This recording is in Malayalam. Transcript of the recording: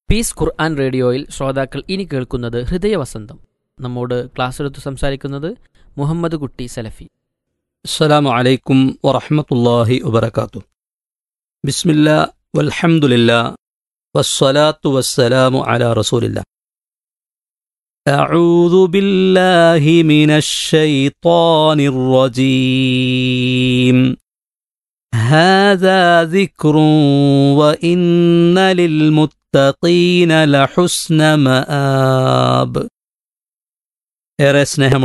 പീസ് ഖുർആൻ റേഡിയോയിൽ ശ്രോതാക്കൾ ഇനി കേൾക്കുന്നത് ഹൃദയവസന്തം നമ്മോട് ക്ലാസ് എടുത്ത് സംസാരിക്കുന്നത് മുഹമ്മദ് കുട്ടി സലഫി السلام عليكم ورحمة الله وبركاته بسم الله والحمد لله والصلاة والسلام على رسول الله أعوذ بالله من الشيطان الرجيم هذا ذكر وإن للمتقين لحسن مآب ഏറെ സ്നേഹം